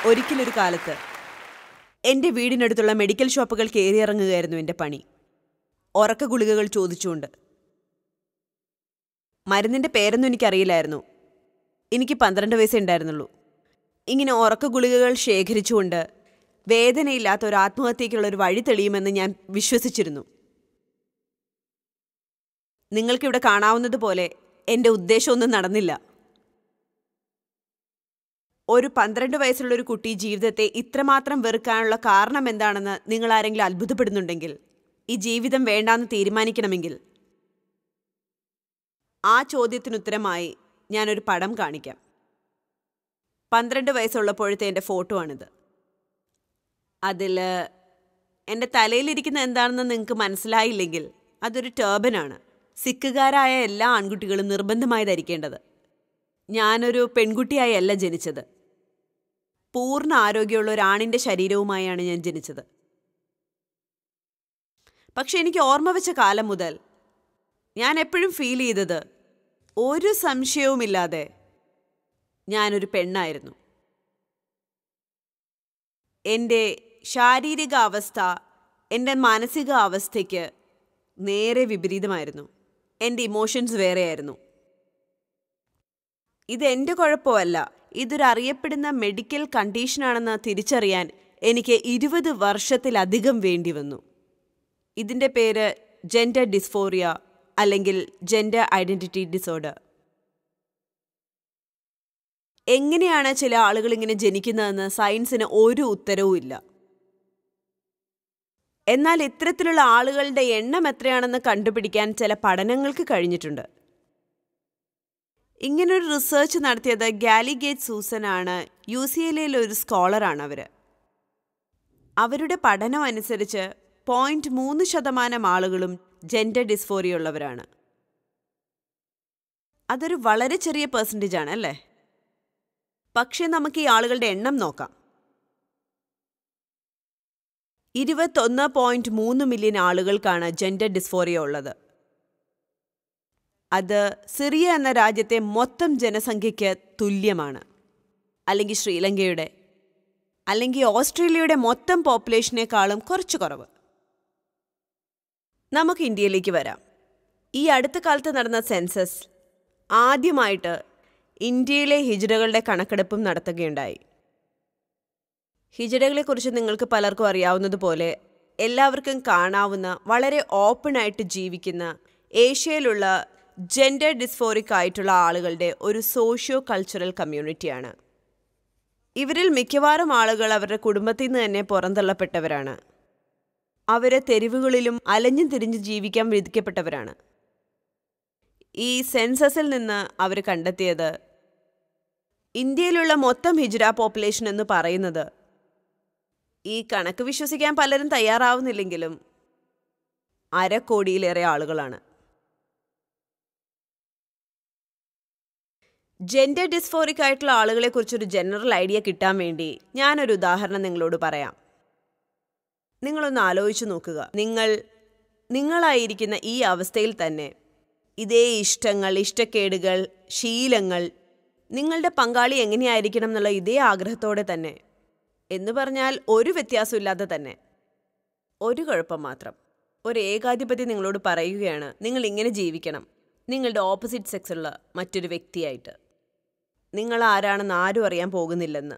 ഒരിക്കലൊരു കാലത്ത് എൻ്റെ വീടിനടുത്തുള്ള മെഡിക്കൽ ഷോപ്പുകൾ കയറിയിറങ്ങുകയായിരുന്നു എൻ്റെ പണി ഉറക്ക ഗുളികകൾ ചോദിച്ചുകൊണ്ട് മരുന്നിൻ്റെ പേരൊന്നും എനിക്കറിയില്ലായിരുന്നു എനിക്ക് പന്ത്രണ്ട് വയസ്സേ ഉണ്ടായിരുന്നുള്ളൂ ഇങ്ങനെ ഉറക്ക ഗുളികകൾ ശേഖരിച്ചുകൊണ്ട് വേദനയില്ലാത്ത ഒരു ആത്മഹത്യയ്ക്കുള്ള ഒരു വഴി തെളിയുമെന്ന് ഞാൻ വിശ്വസിച്ചിരുന്നു നിങ്ങൾക്കിവിടെ കാണാവുന്നതുപോലെ എൻ്റെ ഉദ്ദേശമൊന്നും നടന്നില്ല ഒരു പന്ത്രണ്ട് വയസ്സുള്ള ഒരു കുട്ടി ജീവിതത്തെ ഇത്രമാത്രം വെറുക്കാനുള്ള കാരണം എന്താണെന്ന് നിങ്ങൾ ആരെങ്കിലും അത്ഭുതപ്പെടുന്നുണ്ടെങ്കിൽ ഈ ജീവിതം വേണ്ടാന്ന് തീരുമാനിക്കണമെങ്കിൽ ആ ചോദ്യത്തിന് ഉത്തരമായി ഞാനൊരു പടം കാണിക്കാം പന്ത്രണ്ട് വയസ്സുള്ളപ്പോഴത്തെ എൻ്റെ ഫോട്ടോ ആണിത് അതിൽ എൻ്റെ തലയിലിരിക്കുന്ന എന്താണെന്ന് നിങ്ങൾക്ക് മനസ്സിലായില്ലെങ്കിൽ അതൊരു ടേബനാണ് സിക്കുകാരായ എല്ലാ ആൺകുട്ടികളും നിർബന്ധമായി ധരിക്കേണ്ടത് ഞാനൊരു പെൺകുട്ടിയായല്ല ജനിച്ചത് പൂർണ്ണ ആരോഗ്യമുള്ള ഒരു ആണിൻ്റെ ശരീരവുമായാണ് ഞാൻ ജനിച്ചത് പക്ഷെ എനിക്ക് ഓർമ്മ വെച്ച കാലം മുതൽ ഞാൻ എപ്പോഴും ഫീൽ ചെയ്തത് ഒരു സംശയവുമില്ലാതെ ഞാനൊരു പെണ്ണായിരുന്നു എൻ്റെ ശാരീരിക അവസ്ഥ എൻ്റെ മാനസിക അവസ്ഥയ്ക്ക് നേരെ വിപരീതമായിരുന്നു എൻ്റെ ഇമോഷൻസ് വേറെയായിരുന്നു ഇത് എൻ്റെ കുഴപ്പമല്ല ഇതൊരു അറിയപ്പെടുന്ന മെഡിക്കൽ കണ്ടീഷനാണെന്ന് തിരിച്ചറിയാൻ എനിക്ക് ഇരുപത് വർഷത്തിലധികം വേണ്ടി വന്നു ഇതിൻ്റെ പേര് ജെൻഡർ ഡിസ്ഫോറിയ അല്ലെങ്കിൽ ജെൻഡർ ഐഡൻറ്റിറ്റി ഡിസോർഡർ എങ്ങനെയാണ് ചില ആളുകൾ ഇങ്ങനെ ജനിക്കുന്നതെന്ന് സയൻസിന് ഒരു ഉത്തരവും ഇല്ല എന്നാൽ ഇത്തരത്തിലുള്ള ആളുകളുടെ എണ്ണം എത്രയാണെന്ന് കണ്ടുപിടിക്കാൻ ചില പഠനങ്ങൾക്ക് കഴിഞ്ഞിട്ടുണ്ട് ഇങ്ങനൊരു റിസർച്ച് നടത്തിയത് ഗാലിഗേറ്റ് സൂസൻ ആണ് യു സി എൽ എയിലെ ഒരു സ്കോളറാണ് അവർ അവരുടെ പഠനം അനുസരിച്ച് പോയിന്റ് മൂന്ന് ശതമാനം ആളുകളും ജെൻഡർ ഡിസ്ഫോറിയ ഉള്ളവരാണ് അതൊരു വളരെ ചെറിയ പെർസെൻറ്റേജ് ആണ് അല്ലേ പക്ഷേ നമുക്ക് ഈ ആളുകളുടെ എണ്ണം നോക്കാം ഇരുപത്തൊന്ന് പോയിന്റ് മൂന്ന് മില്യൺ ആളുകൾക്കാണ് ജെൻഡർ ഡിസ്ഫോറിയ ഉള്ളത് അത് സിറിയ എന്ന രാജ്യത്തെ മൊത്തം ജനസംഖ്യയ്ക്ക് തുല്യമാണ് അല്ലെങ്കിൽ ശ്രീലങ്കയുടെ അല്ലെങ്കിൽ ഓസ്ട്രേലിയയുടെ മൊത്തം പോപ്പുലേഷനേക്കാളും കുറച്ച് കുറവ് നമുക്ക് ഇന്ത്യയിലേക്ക് വരാം ഈ അടുത്ത കാലത്ത് നടന്ന സെൻസസ് ആദ്യമായിട്ട് ഇന്ത്യയിലെ ഹിജറകളുടെ കണക്കെടുപ്പും നടത്തുകയുണ്ടായി ഹിജറകളെക്കുറിച്ച് നിങ്ങൾക്ക് പലർക്കും അറിയാവുന്നതുപോലെ എല്ലാവർക്കും കാണാവുന്ന വളരെ ഓപ്പണായിട്ട് ജീവിക്കുന്ന ഏഷ്യയിലുള്ള ജെൻഡർ ഡിസ്ഫോറിക് ആയിട്ടുള്ള ആളുകളുടെ ഒരു സോഷ്യോ കൾച്ചറൽ കമ്മ്യൂണിറ്റിയാണ് ഇവരിൽ മിക്കവാറും ആളുകൾ അവരുടെ കുടുംബത്തിൽ നിന്ന് തന്നെ പുറന്തള്ളപ്പെട്ടവരാണ് അവരെ തെരുവുകളിലും അലഞ്ഞും തിരിഞ്ഞ് ജീവിക്കാൻ വിധിക്കപ്പെട്ടവരാണ് ഈ സെൻസസിൽ നിന്ന് അവർ കണ്ടെത്തിയത് ഇന്ത്യയിലുള്ള മൊത്തം ഹിജ്ര പോപ്പുലേഷൻ എന്ന് പറയുന്നത് ഈ കണക്ക് വിശ്വസിക്കാൻ പലരും തയ്യാറാവുന്നില്ലെങ്കിലും അരക്കോടിയിലേറെ ആളുകളാണ് ജെൻഡർ ഡിസ്ഫോറിക് ആയിട്ടുള്ള ആളുകളെ കുറിച്ചൊരു ജനറൽ ഐഡിയ കിട്ടാൻ വേണ്ടി ഞാനൊരു ഉദാഹരണം നിങ്ങളോട് പറയാം നിങ്ങളൊന്ന് ആലോചിച്ചു നോക്കുക നിങ്ങൾ നിങ്ങളായിരിക്കുന്ന ഈ അവസ്ഥയിൽ തന്നെ ഇതേ ഇഷ്ടങ്ങൾ ഇഷ്ടക്കേടുകൾ ശീലങ്ങൾ നിങ്ങളുടെ പങ്കാളി എങ്ങനെയായിരിക്കണം എന്നുള്ള ഇതേ ആഗ്രഹത്തോടെ തന്നെ എന്ന് പറഞ്ഞാൽ ഒരു വ്യത്യാസമില്ലാതെ തന്നെ ഒരു കുഴപ്പം മാത്രം ഒരു ഏകാധിപതി നിങ്ങളോട് പറയുകയാണ് നിങ്ങൾ ഇങ്ങനെ ജീവിക്കണം നിങ്ങളുടെ ഓപ്പോസിറ്റ് സെക്സ് ഉള്ള മറ്റൊരു വ്യക്തിയായിട്ട് നിങ്ങൾ ആരാണെന്ന് ആരും അറിയാൻ പോകുന്നില്ലെന്ന്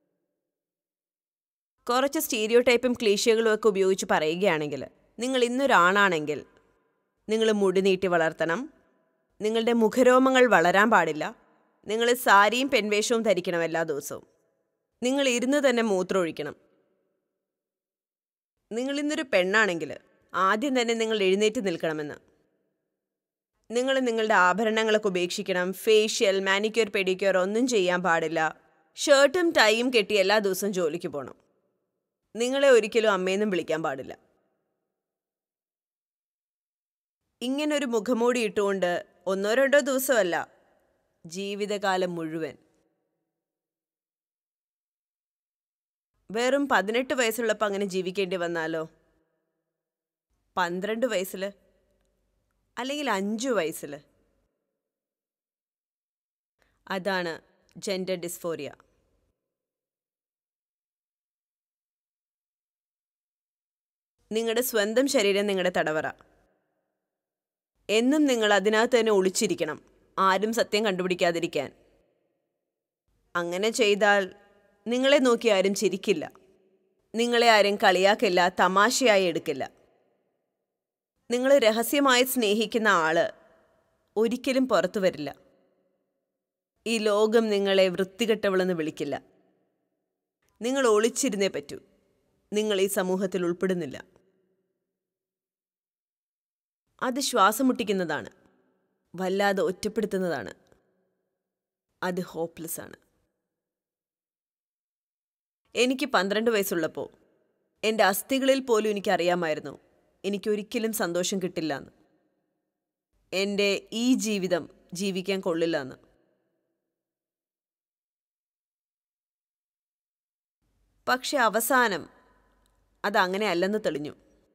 കുറച്ച് സ്റ്റീരിയോ ടൈപ്പും ക്ലീശകളും ഒക്കെ ഉപയോഗിച്ച് പറയുകയാണെങ്കിൽ നിങ്ങൾ ഇന്നൊരാണാണെങ്കിൽ നിങ്ങൾ മുടി നീട്ടി വളർത്തണം നിങ്ങളുടെ മുഖരോമങ്ങൾ വളരാൻ പാടില്ല നിങ്ങൾ സാരിയും പെൺവേഷവും ധരിക്കണം എല്ലാ ദിവസവും നിങ്ങൾ ഇരുന്ന് തന്നെ മൂത്രമൊഴിക്കണം നിങ്ങൾ ഇന്നൊരു പെണ്ണാണെങ്കിൽ ആദ്യം തന്നെ നിങ്ങൾ എഴുന്നേറ്റ് നിൽക്കണമെന്ന് നിങ്ങൾ നിങ്ങളുടെ ആഭരണങ്ങളൊക്കെ ഉപേക്ഷിക്കണം ഫേഷ്യൽ മാനിക്യൂർ പെഡിക്യൂർ ഒന്നും ചെയ്യാൻ പാടില്ല ഷർട്ടും ടൈയും കെട്ടി എല്ലാ ദിവസവും ജോലിക്ക് പോകണം നിങ്ങളെ ഒരിക്കലും അമ്മയെന്നും വിളിക്കാൻ പാടില്ല ഇങ്ങനൊരു മുഖമൂടി ഇട്ടുകൊണ്ട് ഒന്നോ രണ്ടോ ദിവസമല്ല ജീവിതകാലം മുഴുവൻ വെറും പതിനെട്ട് വയസ്സുള്ളപ്പോൾ അങ്ങനെ ജീവിക്കേണ്ടി വന്നാലോ പന്ത്രണ്ട് വയസ്സിൽ അല്ലെങ്കിൽ അഞ്ചു വയസ്സിൽ അതാണ് ജെൻഡർ ഡിസ്ഫോറിയ നിങ്ങളുടെ സ്വന്തം ശരീരം നിങ്ങളുടെ തടവറ എന്നും നിങ്ങൾ അതിനകത്ത് തന്നെ ഒളിച്ചിരിക്കണം ആരും സത്യം കണ്ടുപിടിക്കാതിരിക്കാൻ അങ്ങനെ ചെയ്താൽ നിങ്ങളെ നോക്കി ആരും ചിരിക്കില്ല നിങ്ങളെ ആരും കളിയാക്കില്ല തമാശയായി എടുക്കില്ല നിങ്ങൾ രഹസ്യമായി സ്നേഹിക്കുന്ന ആള് ഒരിക്കലും പുറത്തു വരില്ല ഈ ലോകം നിങ്ങളെ വൃത്തികെട്ടവളെന്ന് വിളിക്കില്ല നിങ്ങൾ ഒളിച്ചിരുന്നേ പറ്റൂ നിങ്ങൾ ഈ സമൂഹത്തിൽ ഉൾപ്പെടുന്നില്ല അത് ശ്വാസം മുട്ടിക്കുന്നതാണ് വല്ലാതെ ഒറ്റപ്പെടുത്തുന്നതാണ് അത് ഹോപ്പ്ലെസ് ആണ് എനിക്ക് പന്ത്രണ്ട് വയസ്സുള്ളപ്പോൾ എൻ്റെ അസ്ഥികളിൽ പോലും എനിക്കറിയാമായിരുന്നു എനിക്കൊരിക്കലും സന്തോഷം കിട്ടില്ല എന്ന് എൻ്റെ ഈ ജീവിതം ജീവിക്കാൻ കൊള്ളില്ല എന്ന് പക്ഷെ അവസാനം അതങ്ങനെ അല്ലെന്ന് തെളിഞ്ഞു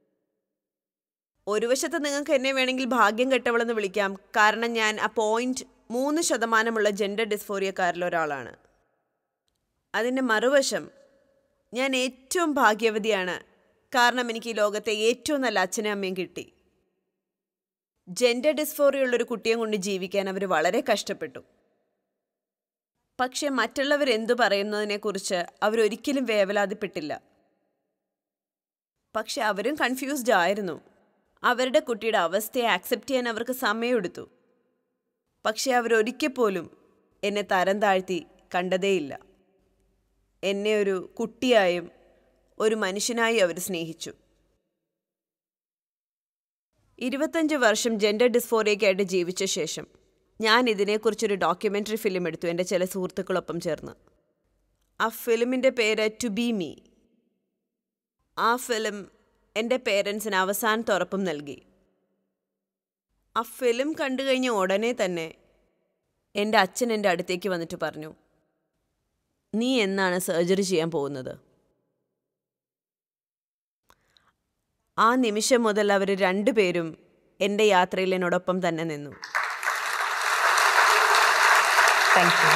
ഒരു വശത്ത് നിങ്ങൾക്ക് എന്നെ വേണമെങ്കിൽ ഭാഗ്യം കെട്ടവളെന്ന് വിളിക്കാം കാരണം ഞാൻ ആ പോയിന്റ് മൂന്ന് ശതമാനമുള്ള ജെൻഡർ ഡിസ്ഫോറിയക്കാരിൽ ഒരാളാണ് അതിൻ്റെ മറുവശം ഞാൻ ഏറ്റവും ഭാഗ്യവതിയാണ് കാരണം എനിക്ക് ഈ ലോകത്തെ ഏറ്റവും നല്ല അച്ഛനും അമ്മയും കിട്ടി ജെൻഡർ ഡിസ്ഫോറിയുള്ളൊരു കുട്ടിയെ കൊണ്ട് ജീവിക്കാൻ അവർ വളരെ കഷ്ടപ്പെട്ടു പക്ഷെ മറ്റുള്ളവർ എന്തു പറയുന്നതിനെക്കുറിച്ച് അവരൊരിക്കലും വേവലാതിപ്പെട്ടില്ല പക്ഷെ അവരും കൺഫ്യൂസ്ഡ് ആയിരുന്നു അവരുടെ കുട്ടിയുടെ അവസ്ഥയെ ആക്സെപ്റ്റ് ചെയ്യാൻ അവർക്ക് സമയമെടുത്തു പക്ഷെ അവരൊരിക്കൽ പോലും എന്നെ തരം താഴ്ത്തി കണ്ടതേയില്ല എന്നെ ഒരു കുട്ടിയായും ഒരു മനുഷ്യനായി അവർ സ്നേഹിച്ചു ഇരുപത്തഞ്ച് വർഷം ജെൻഡർ ഡിസ്ഫോറിയയ്ക്കായിട്ട് ജീവിച്ച ശേഷം ഞാൻ ഇതിനെക്കുറിച്ചൊരു ഡോക്യുമെൻ്ററി ഫിലിം എടുത്തു എൻ്റെ ചില സുഹൃത്തുക്കളൊപ്പം ചേർന്ന് ആ ഫിലിമിൻ്റെ പേര് ടു ബി മീ ആ ഫിലിം എൻ്റെ പേരൻസിന് അവസാനത്തെ ഉറപ്പും നൽകി ആ ഫിലിം കണ്ടു കഴിഞ്ഞ ഉടനെ തന്നെ എൻ്റെ അച്ഛൻ എൻ്റെ അടുത്തേക്ക് വന്നിട്ട് പറഞ്ഞു നീ എന്നാണ് സർജറി ചെയ്യാൻ പോകുന്നത് ആ നിമിഷം മുതൽ അവർ രണ്ടുപേരും എൻ്റെ യാത്രയിൽ എന്നോടൊപ്പം തന്നെ നിന്നു താങ്ക് യു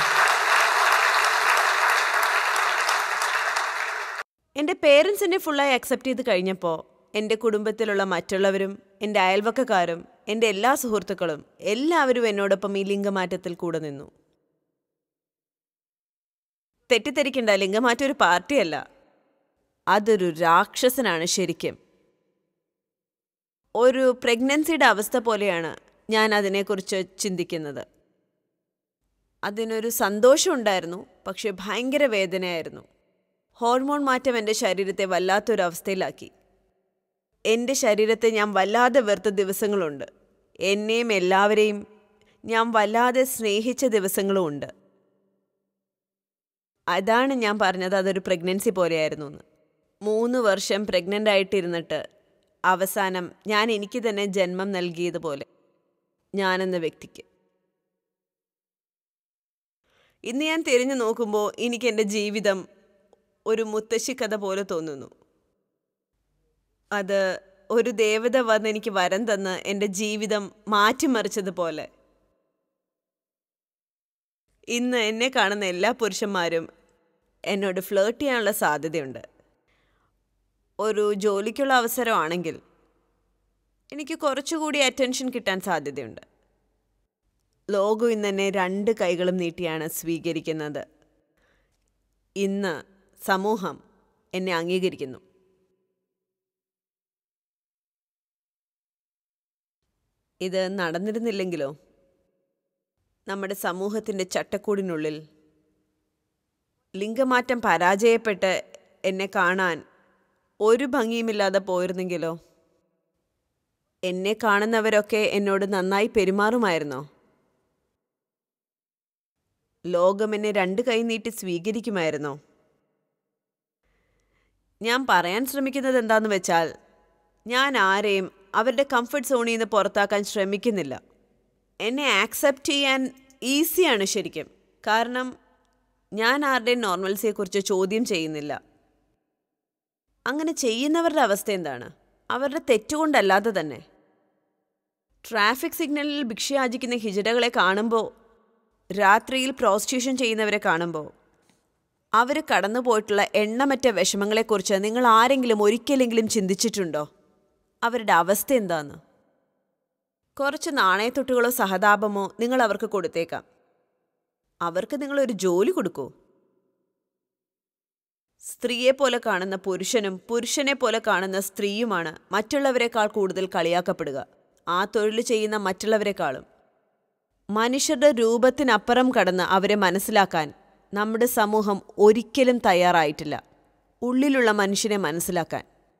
എൻ്റെ പേരൻസ് എന്നെ ഫുള്ളായി അക്സെപ്റ്റ് ചെയ്ത് കഴിഞ്ഞപ്പോൾ എൻ്റെ കുടുംബത്തിലുള്ള മറ്റുള്ളവരും എൻ്റെ അയൽവക്കക്കാരും എൻ്റെ എല്ലാ സുഹൃത്തുക്കളും എല്ലാവരും എന്നോടൊപ്പം ഈ ലിംഗമാറ്റത്തിൽ കൂടെ നിന്നു തെറ്റിദ്ധരിക്കണ്ട ലിംഗമാറ്റം ഒരു പാർട്ടിയല്ല അതൊരു രാക്ഷസനാണ് ശരിക്കും ഒരു പ്രഗ്നൻസിയുടെ അവസ്ഥ പോലെയാണ് ഞാൻ അതിനെക്കുറിച്ച് ചിന്തിക്കുന്നത് അതിനൊരു സന്തോഷമുണ്ടായിരുന്നു പക്ഷെ ഭയങ്കര വേദനയായിരുന്നു ഹോർമോൺ മാറ്റം എൻ്റെ ശരീരത്തെ വല്ലാത്തൊരു അവസ്ഥയിലാക്കി എൻ്റെ ശരീരത്തെ ഞാൻ വല്ലാതെ വെറുത്ത ദിവസങ്ങളുണ്ട് എന്നെയും എല്ലാവരെയും ഞാൻ വല്ലാതെ സ്നേഹിച്ച ദിവസങ്ങളും ഉണ്ട് അതാണ് ഞാൻ പറഞ്ഞത് അതൊരു പ്രഗ്നൻസി പോലെയായിരുന്നു എന്ന് മൂന്ന് വർഷം പ്രഗ്നൻ്റ് ആയിട്ടിരുന്നിട്ട് അവസാനം ഞാൻ എനിക്ക് തന്നെ ജന്മം നൽകിയതുപോലെ ഞാനെന്ന വ്യക്തിക്ക് ഇന്ന് ഞാൻ തിരിഞ്ഞു നോക്കുമ്പോൾ എനിക്ക് എൻ്റെ ജീവിതം ഒരു മുത്തശ്ശി കഥ പോലെ തോന്നുന്നു അത് ഒരു ദേവത വന്ന് എനിക്ക് വരം തന്ന് എൻ്റെ ജീവിതം മാറ്റിമറിച്ചതുപോലെ ഇന്ന് എന്നെ കാണുന്ന എല്ലാ പുരുഷന്മാരും എന്നോട് ഫ്ലേർട്ട് ചെയ്യാനുള്ള സാധ്യതയുണ്ട് ഒരു ജോലിക്കുള്ള അവസരമാണെങ്കിൽ എനിക്ക് കുറച്ചുകൂടി അറ്റൻഷൻ കിട്ടാൻ സാധ്യതയുണ്ട് ലോകം ഇന്ന് എന്നെ രണ്ട് കൈകളും നീട്ടിയാണ് സ്വീകരിക്കുന്നത് ഇന്ന് സമൂഹം എന്നെ അംഗീകരിക്കുന്നു ഇത് നടന്നിരുന്നില്ലെങ്കിലോ നമ്മുടെ സമൂഹത്തിൻ്റെ ചട്ടക്കൂടിനുള്ളിൽ ലിംഗമാറ്റം പരാജയപ്പെട്ട് എന്നെ കാണാൻ ഒരു ഭംഗിയുമില്ലാതെ പോയിരുന്നെങ്കിലോ എന്നെ കാണുന്നവരൊക്കെ എന്നോട് നന്നായി പെരുമാറുമായിരുന്നോ ലോകം എന്നെ രണ്ട് കൈ നീട്ടി സ്വീകരിക്കുമായിരുന്നോ ഞാൻ പറയാൻ ശ്രമിക്കുന്നത് എന്താന്ന് വെച്ചാൽ ഞാൻ ആരെയും അവരുടെ കംഫർട്ട് സോണിൽ നിന്ന് പുറത്താക്കാൻ ശ്രമിക്കുന്നില്ല എന്നെ ആക്സെപ്റ്റ് ചെയ്യാൻ ഈസിയാണ് ശരിക്കും കാരണം ഞാൻ ആരുടെയും നോർമൽസിയെക്കുറിച്ച് ചോദ്യം ചെയ്യുന്നില്ല അങ്ങനെ ചെയ്യുന്നവരുടെ അവസ്ഥ എന്താണ് അവരുടെ തെറ്റുകൊണ്ടല്ലാതെ തന്നെ ട്രാഫിക് സിഗ്നലിൽ ഭിക്ഷയാചിക്കുന്ന ഹിജടകളെ കാണുമ്പോൾ രാത്രിയിൽ പ്രോസ്റ്റിറ്റ്യൂഷൻ ചെയ്യുന്നവരെ കാണുമ്പോൾ അവർ കടന്നുപോയിട്ടുള്ള എണ്ണമറ്റ വിഷമങ്ങളെക്കുറിച്ച് നിങ്ങൾ ആരെങ്കിലും ഒരിക്കലെങ്കിലും ചിന്തിച്ചിട്ടുണ്ടോ അവരുടെ അവസ്ഥ എന്താന്ന് കുറച്ച് നാണയത്തൊട്ടുകളോ സഹതാപമോ നിങ്ങൾ അവർക്ക് കൊടുത്തേക്കാം അവർക്ക് നിങ്ങളൊരു ജോലി കൊടുക്കൂ സ്ത്രീയെ പോലെ കാണുന്ന പുരുഷനും പുരുഷനെ പോലെ കാണുന്ന സ്ത്രീയുമാണ് മറ്റുള്ളവരെക്കാൾ കൂടുതൽ കളിയാക്കപ്പെടുക ആ തൊഴിൽ ചെയ്യുന്ന മറ്റുള്ളവരെക്കാളും മനുഷ്യരുടെ രൂപത്തിനപ്പുറം കടന്ന് അവരെ മനസ്സിലാക്കാൻ നമ്മുടെ സമൂഹം ഒരിക്കലും തയ്യാറായിട്ടില്ല ഉള്ളിലുള്ള മനുഷ്യനെ മനസ്സിലാക്കാൻ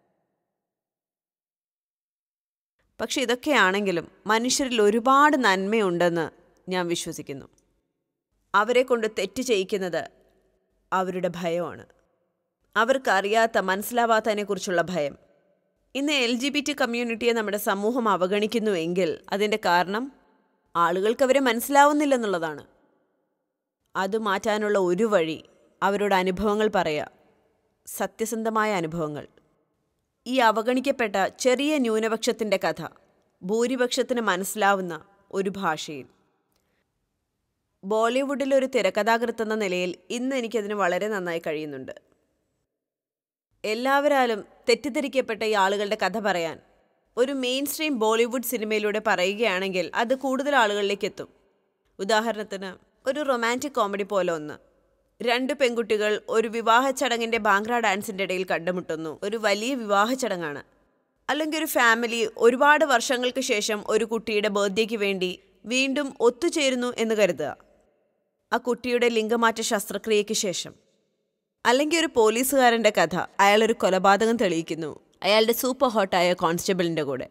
പക്ഷെ ഇതൊക്കെയാണെങ്കിലും മനുഷ്യരിൽ ഒരുപാട് നന്മയുണ്ടെന്ന് ഞാൻ വിശ്വസിക്കുന്നു അവരെ കൊണ്ട് തെറ്റ് ചെയ്യിക്കുന്നത് അവരുടെ ഭയമാണ് അവർക്കറിയാത്ത മനസ്സിലാവാത്തതിനെക്കുറിച്ചുള്ള ഭയം ഇന്ന് എൽ ജി ബി ടി കമ്മ്യൂണിറ്റിയെ നമ്മുടെ സമൂഹം അവഗണിക്കുന്നുവെങ്കിൽ അതിൻ്റെ കാരണം ആളുകൾക്ക് അവരെ മനസ്സിലാവുന്നില്ലെന്നുള്ളതാണ് അത് മാറ്റാനുള്ള ഒരു വഴി അവരുടെ അനുഭവങ്ങൾ പറയുക സത്യസന്ധമായ അനുഭവങ്ങൾ ഈ അവഗണിക്കപ്പെട്ട ചെറിയ ന്യൂനപക്ഷത്തിൻ്റെ കഥ ഭൂരിപക്ഷത്തിന് മനസ്സിലാവുന്ന ഒരു ഭാഷയിൽ ബോളിവുഡിൽ ഒരു തിരക്കഥാകൃത്ത് എന്ന നിലയിൽ ഇന്ന് എനിക്കതിന് വളരെ നന്നായി കഴിയുന്നുണ്ട് എല്ലാവരാലും തെറ്റിദ്ധരിക്കപ്പെട്ട ഈ ആളുകളുടെ കഥ പറയാൻ ഒരു മെയിൻ സ്ട്രീം ബോളിവുഡ് സിനിമയിലൂടെ പറയുകയാണെങ്കിൽ അത് കൂടുതൽ ആളുകളിലേക്ക് എത്തും ഉദാഹരണത്തിന് ഒരു റൊമാൻറ്റിക് കോമഡി പോലെ ഒന്ന് രണ്ട് പെൺകുട്ടികൾ ഒരു വിവാഹ ചടങ്ങിന്റെ ബാങ്ക്ര ഡാൻസിന്റെ ഇടയിൽ കണ്ടുമുട്ടുന്നു ഒരു വലിയ വിവാഹ ചടങ്ങാണ് അല്ലെങ്കിൽ ഒരു ഫാമിലി ഒരുപാട് വർഷങ്ങൾക്ക് ശേഷം ഒരു കുട്ടിയുടെ ബർത്ത്ഡേക്ക് വേണ്ടി വീണ്ടും ഒത്തുചേരുന്നു എന്ന് കരുതുക ആ കുട്ടിയുടെ ലിംഗമാറ്റ ശസ്ത്രക്രിയയ്ക്ക് ശേഷം അല്ലെങ്കിൽ ഒരു പോലീസുകാരൻ്റെ കഥ അയാൾ ഒരു കൊലപാതകം തെളിയിക്കുന്നു അയാളുടെ സൂപ്പർ ഹോട്ടായ കോൺസ്റ്റബിളിൻ്റെ കൂടെ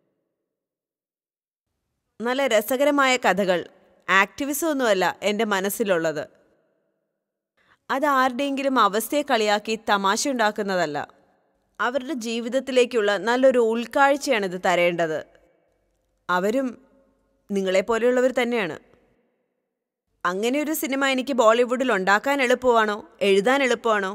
നല്ല രസകരമായ കഥകൾ ആക്ടിവിസം ഒന്നുമല്ല എൻ്റെ മനസ്സിലുള്ളത് അത് ആരുടെയെങ്കിലും അവസ്ഥയെ കളിയാക്കി തമാശ ഉണ്ടാക്കുന്നതല്ല അവരുടെ ജീവിതത്തിലേക്കുള്ള നല്ലൊരു ഉൾക്കാഴ്ചയാണ് ഇത് തരേണ്ടത് അവരും നിങ്ങളെപ്പോലെയുള്ളവർ തന്നെയാണ് അങ്ങനെ ഒരു സിനിമ എനിക്ക് ബോളിവുഡിൽ ഉണ്ടാക്കാൻ എളുപ്പമാണോ എഴുതാൻ എളുപ്പമാണോ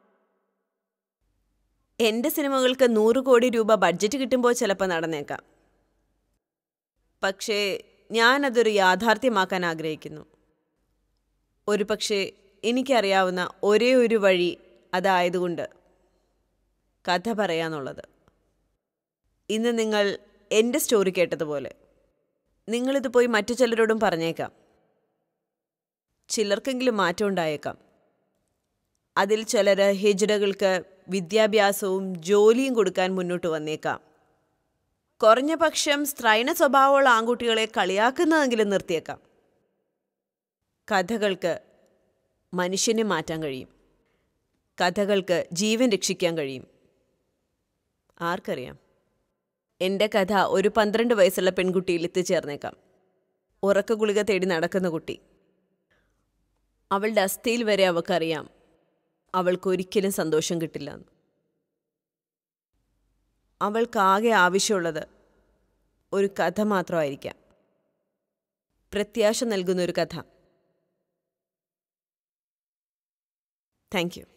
എൻ്റെ സിനിമകൾക്ക് നൂറ് കോടി രൂപ ബഡ്ജറ്റ് കിട്ടുമ്പോൾ ചിലപ്പോൾ നടന്നേക്കാം പക്ഷേ ഞാനതൊരു യാഥാർത്ഥ്യമാക്കാൻ ആഗ്രഹിക്കുന്നു ഒരു പക്ഷേ എനിക്കറിയാവുന്ന ഒരേ ഒരു വഴി അതായതുകൊണ്ട് കഥ പറയാന്നുള്ളത് ഇന്ന് നിങ്ങൾ എൻ്റെ സ്റ്റോറി കേട്ടതുപോലെ നിങ്ങളിത് പോയി മറ്റു ചിലരോടും പറഞ്ഞേക്കാം ചിലർക്കെങ്കിലും മാറ്റം ഉണ്ടായേക്കാം അതിൽ ചിലർ ഹിജ്ഡകൾക്ക് വിദ്യാഭ്യാസവും ജോലിയും കൊടുക്കാൻ മുന്നോട്ട് വന്നേക്കാം കുറഞ്ഞ പക്ഷം സ്ത്രൈണ സ്വഭാവമുള്ള ആൺകുട്ടികളെ കളിയാക്കുന്നതെങ്കിലും നിർത്തിയേക്കാം കഥകൾക്ക് മനുഷ്യനെ മാറ്റാൻ കഴിയും കഥകൾക്ക് ജീവൻ രക്ഷിക്കാൻ കഴിയും ആർക്കറിയാം എൻ്റെ കഥ ഒരു പന്ത്രണ്ട് വയസ്സുള്ള പെൺകുട്ടിയിൽ എത്തിച്ചേർന്നേക്കാം ഉറക്ക ഗുളിക തേടി നടക്കുന്ന കുട്ടി അവളുടെ അസ്ഥിയിൽ വരെ അവൾക്കറിയാം അവൾക്കൊരിക്കലും സന്തോഷം കിട്ടില്ല എന്ന് അവൾക്കാകെ ആവശ്യമുള്ളത് ഒരു കഥ മാത്രമായിരിക്കാം പ്രത്യാശ നൽകുന്ന ഒരു കഥ താങ്ക് യു